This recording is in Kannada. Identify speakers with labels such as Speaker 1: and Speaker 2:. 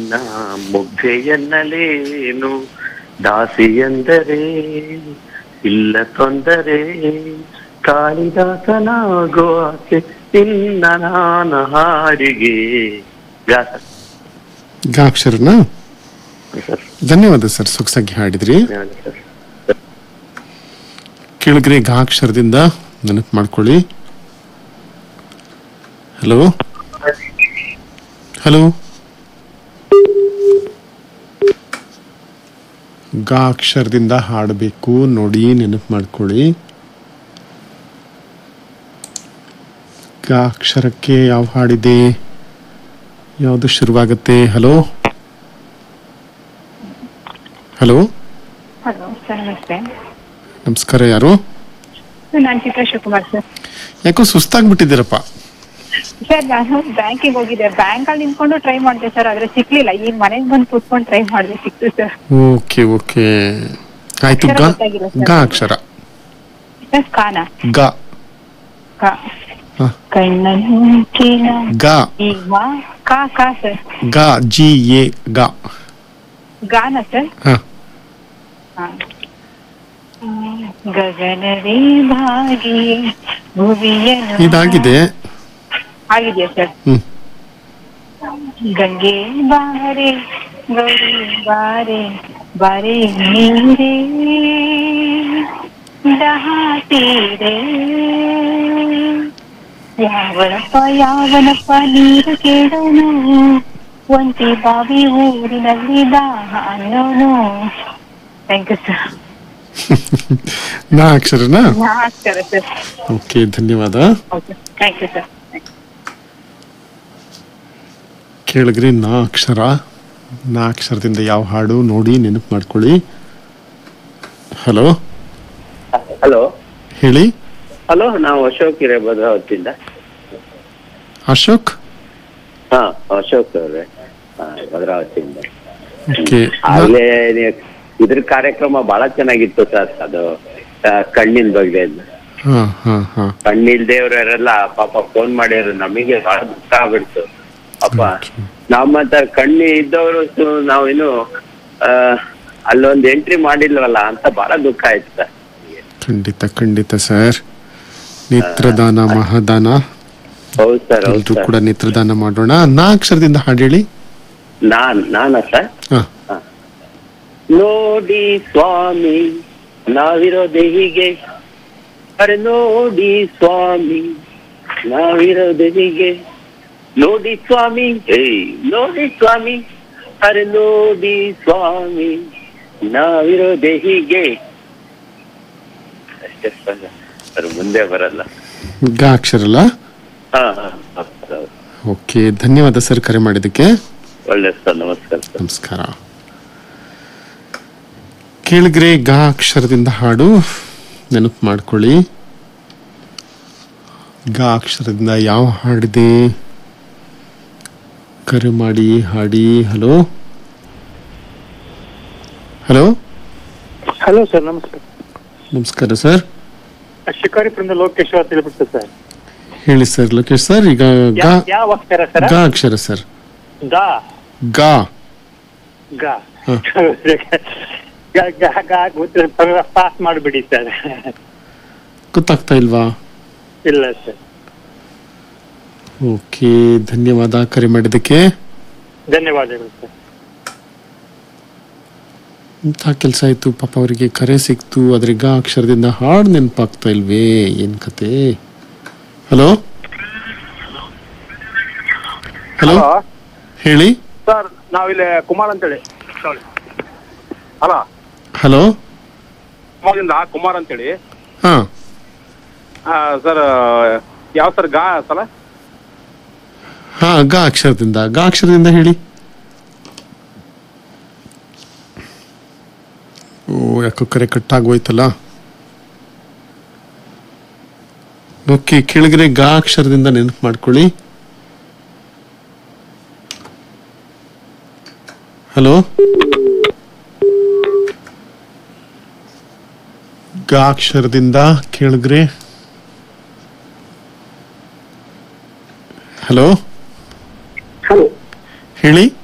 Speaker 1: ನಿನ್ನ ಮುಗ್ಧೆಯನ್ನಲೇನು ದಾಸಿ ಎಂದರೆ ಇಲ್ಲ ತೊಂದರೆ ಕಾಳಿದಾಸನಾಗೋ ಆಸೆ ನಿನ್ನ ನಾನ ಹಾಡಿಗೆ ಗಾ
Speaker 2: ಗಾ ಅಕ್ಷರನ
Speaker 1: ಸರ್
Speaker 2: ಧನ್ಯವಾದ ಸರ್ ಸೊಗಸಾಗಿ ಹಾಡಿದ್ರಿ
Speaker 1: ಧನ್ಯವಾದ ಸರ್
Speaker 2: ಕೇಳಿದ್ರಿ ಗಾ ಅಕ್ಷರದಿಂದ ನೆನಪು ಮಾಡ್ಕೊಳ್ಳಿ ಹಲೋ ಹಲೋ ಗಾ ಅಕ್ಷರದಿಂದ ಹಾಡಬೇಕು ನೋಡಿ ನೆನಪು ಮಾಡ್ಕೊಳ್ಳಿ ಗಾ ಅಕ್ಷರಕ್ಕೆ ಯಾವ ಹಾಡಿದೆ ಯಾವುದು ಶುರುವಾಗುತ್ತೆ ಹಲೋ ಹಲೋ
Speaker 3: ಹಲೋ ಸರ್ ನಮಸ್ತೆ
Speaker 2: ನಮಸ್ಕಾರ ಯಾರು
Speaker 3: ನಾನು ಚಿತ್ರ ಶಿವಕುಮಾರ್ ಸರ್
Speaker 2: ಯಾಕೋ ಸುಸ್ತಾಗ್ಬಿಟ್ಟಿದ್ದೀರಪ್ಪ
Speaker 3: ಸರ್ ನಾನು ಬ್ಯಾಂಕಿಗೆ ಹೋಗಿದ್ದೆ ಬ್ಯಾಂಕ್ ಅಲ್ಲಿ ನಿಂತ್ಕೊಂಡು ಟ್ರೈ ಮಾಡಿದೆ ಸರ್ ಆದ್ರೆ ಸಿಕ್ಲಿಲ್ಲ ಈಗ ಮನೆಗೆ ಬಂದು ಕೂತ್ಕೊಂಡು ಟ್ರೈ ಮಾಡಿದೆ ಸಿಕ್ತು ಸರ್
Speaker 2: ಓಕೆ ಓಕೆ ಆಯ್ತು
Speaker 3: ಅಕ್ಷರ
Speaker 2: ಗ
Speaker 3: ಗೊತ್ತಾಗಿಲ್ಲ ಸರ್.
Speaker 2: ಗ ಅಕ್ಷರ
Speaker 3: ಸರ್ ಕಾನ
Speaker 2: ಗ
Speaker 3: ಕ
Speaker 2: ಹ.
Speaker 3: ಕಣ್ಣಂಚಿನ
Speaker 2: ಗ
Speaker 3: ಈಗ ಕಾ ಕಾ ಸರ್
Speaker 2: ಗ ಜಿ ಎ ಗ
Speaker 3: ಗಾನ ಸರ್
Speaker 2: ಹ
Speaker 3: ಹಾ. ಹ್ಮ್. ಗಗನವೇ ಭಾಗಿ ಭುವಿಯನು
Speaker 2: ಇದಾಗಿದೆ
Speaker 3: ಆಗಿದೆಯಾ ಸರ್
Speaker 2: ಹ್ಮ್
Speaker 3: ಗಂಗೆ ಬಾರೆ ಗೌರಿ ಬಾರೆ ಬಾರೆ ನೀರೇ ದಹಾತೀರೆ ಯಾವನಪ್ಪ ಯಾವನಪ್ಪ ನೀರು ಕೇಳೋನು ಒಂಟಿ ಬಾವಿ ಊರಿನಲ್ಲಿ ದಾಹ ಅನ್ನೋನು ಥ್ಯಾಂಕ್ ಯು ಸರ್
Speaker 2: ನ ಅಕ್ಷರನ
Speaker 3: ನಮಸ್ಕಾರ ಸರ್
Speaker 2: ಓಕೆ ಧನ್ಯವಾದ
Speaker 3: ಓಕೆ ಥ್ಯಾಂಕ್ ಯು ಸರ್
Speaker 2: ಕೇಳಿದ್ರಿ ನ ಅಕ್ಷರ ನ ಅಕ್ಷರದಿಂದ ಯಾವ ಹಾಡು ನೋಡಿ ನೆನಪು ಮಾಡ್ಕೊಳ್ಳಿ ಹಲೋ
Speaker 1: ಹಲೋ
Speaker 2: ಹೇಳಿ
Speaker 1: ಹಲೋ ನಾವು ಅಶೋಕ್ ಹಿರೇಭದ್ರಾವತಿಯಿಂದ
Speaker 2: ಅಶೋಕ್
Speaker 1: ಹಾ ಅಶೋಕ್ ಅವ್ರೆ ಹಾ ಭದ್ರಾವತಿಯಿಂದ
Speaker 2: ಓಕೆ
Speaker 1: ಆಗ್ಲೇ ನೀವು ಇದ್ರ ಕಾರ್ಯಕ್ರಮ ಬಹಳ ಚೆನ್ನಾಗಿತ್ತು ಸರ್ ಅದು ಆ, ಕಣ್ಣಿನ ಬಗ್ಗೆ
Speaker 2: ಹಾ ಹಾ ಹಾ
Speaker 1: ಕಣ್ಣಿಲ್ದೇವ್ರೆಲ್ಲ ಪಾಪ ಫೋನ್ ಮಾಡಿದ್ರು ನಮಗೆ ಬಹಳ ದುಃಖ ಆಗ್ಬಿಡ್ತು ಪಾಪ ನಮ್ಮಂತ ಕಣ್ಣು ಇದ್ದವರು ನಾವಿನ್ನು ಆ, ಅಲ್ಲೊಂದು ಎಂಟ್ರಿ ಮಾಡಿಲ್ವಲ್ಲ ಅಂತ ಬಹಳ ದುಃಖ ಆಯ್ತು ಸರ್
Speaker 2: ಖಂಡಿತ ಖಂಡಿತ ಸರ್ ನೇತ್ರದಾನ ಮಹಾದಾನ
Speaker 1: ಹೌದು ಸರ್ ಹೌದು
Speaker 2: ಎಲ್ರು
Speaker 1: ಸರ್
Speaker 2: ಕೂಡ ನೇತ್ರದಾನ ಮಾಡೋಣ ನಾ ಅಕ್ಷರದಿಂದ ಹಾಡು ಹೇಳಿ
Speaker 1: ನಾನ್ ನಾನಾ ಸರ್
Speaker 2: ಹಾ
Speaker 1: ನೋಡಿ ಸ್ವಾಮಿ ನಾವಿರೋದೆ ಹೀಗೆ ಅರೆ ನೋಡಿ ಸ್ವಾಮಿ ನಾವಿರೋದೆ ಹೀಗೆ ನೋಡಿ ಸ್ವಾಮಿ ಏಯ್ ನೋಡಿ ಸ್ವಾಮಿ ಅರೆ ನೋಡಿ ಸ್ವಾಮಿ ನಾವಿರೋದೆ ಹೀಗೆ ಅಷ್ಟೇ ಸರ್ ಅದ್ರ ಮುಂದೆ ಬರಲ್ಲ
Speaker 2: ಗ ಅಕ್ಷರ ಅಲ್ಲ
Speaker 1: ಹಾ ಹಾ ಹೌದು, ಹೌದು.
Speaker 2: ಓಕೆ ಧನ್ಯವಾದ ಸರ್ ಕರೆ ಮಾಡಿದ್ದಕ್ಕೆ
Speaker 1: ಒಳ್ಳೆ ಸರ್ ನಮಸ್ಕಾರ ಸರ್
Speaker 2: ನಮಸ್ಕಾರ ಕೇಳಿದ್ರೆ ಗ ಅಕ್ಷರದಿಂದ ಹಾಡು ನೆನಪು ಮಾಡ್ಕೊಳ್ಳಿ ಗ ಅಕ್ಷರದಿಂದ ಯಾವ ಹಾಡಿದೆ ಕರೆ ಮಾಡಿ ಹಾಡಿ ಹಲೋ ಹಲೋ
Speaker 4: ಹಲೋ ಸರ್ ನಮಸ್ಕಾರ
Speaker 2: ನಮಸ್ಕಾರ ಸರ್
Speaker 4: ಶಿಕಾರಿಪುರದಿಂದ ಲೋಕೇಶ್ವರ ತಿಳಿಬಿಟ್ಟು ಸರ್
Speaker 2: ಹೇಳಿ ಸರ್ ಲೋಕೇಶ್ ಸರ್ ಈಗ ಗ
Speaker 4: ಯಾ- ಯಾವ ಅಕ್ಷರ ಸರ್
Speaker 2: ಗ ಅಕ್ಷರ ಸರ್
Speaker 4: ಗ
Speaker 2: ಗ
Speaker 4: ಗ
Speaker 2: ಹ.
Speaker 4: ಗ- ಗ- ಗ- ಗೊತ್ತಿಲ್ಲ ಪಾಸ್ ಮಾಡಿಬಿಡಿ ಸರ್
Speaker 2: ಗೊತ್ತಾಗ್ತಾ ಇಲ್ವಾ
Speaker 4: ಇಲ್ಲ ಸರ್
Speaker 2: ಓಕೆ ಧನ್ಯವಾದ ಕರೆ ಮಾಡಿದ್ದಕ್ಕೆ
Speaker 4: ಧನ್ಯವಾದಗಳು ಸರ್
Speaker 2: ಇಂಥ ಕೆಲಸ ಆಯ್ತು ಪಾಪ ಅವರಿಗೆ ಕರೆ ಸಿಕ್ತು ಆದ್ರೆ ಗ ಅಕ್ಷರದಿಂದ ಹಾಡು ನೆನಪಾಗ್ತಾ ಇಲ್ವೇ ಏನ್ ಕತೆ ಹಲೋ ಹಲೋ ಹೇಳಿ
Speaker 4: ಸರ್ ನಾವಿಲ್ಲಿ ಕುಮಾರ್ ಅಂತೇಳಿ ಹಲೋ
Speaker 2: ಹಲೋ
Speaker 4: ಕುಮಾರದಿಂದ ಕುಮಾರ್ ಅಂತೇಳಿ
Speaker 2: ಹಾ
Speaker 4: ಸರ್ ಯಾವ ಸರ್ ಗಾ ಸಲ
Speaker 2: ಹಾ ಗ ಅಕ್ಷರದಿಂದ ಗ ಅಕ್ಷರದಿಂದ ಹೇಳಿ ಓ ಯಾಕೋ ಕರೆ ಕಟ್ಟಾಗೋಯ್ತಲ್ಲ ಓಕೆ ಕೆಳಗರೆ ಗ ಅಕ್ಷರದಿಂದ ನೆನಪು ಮಾಡ್ಕೊಳ್ಳಿ ಹಲೋ ಗ ಅಕ್ಷರದಿಂದ ಕೆಳಗರೆ ಹಲೋ
Speaker 5: ಹಲೋ
Speaker 2: ಹೇಳಿ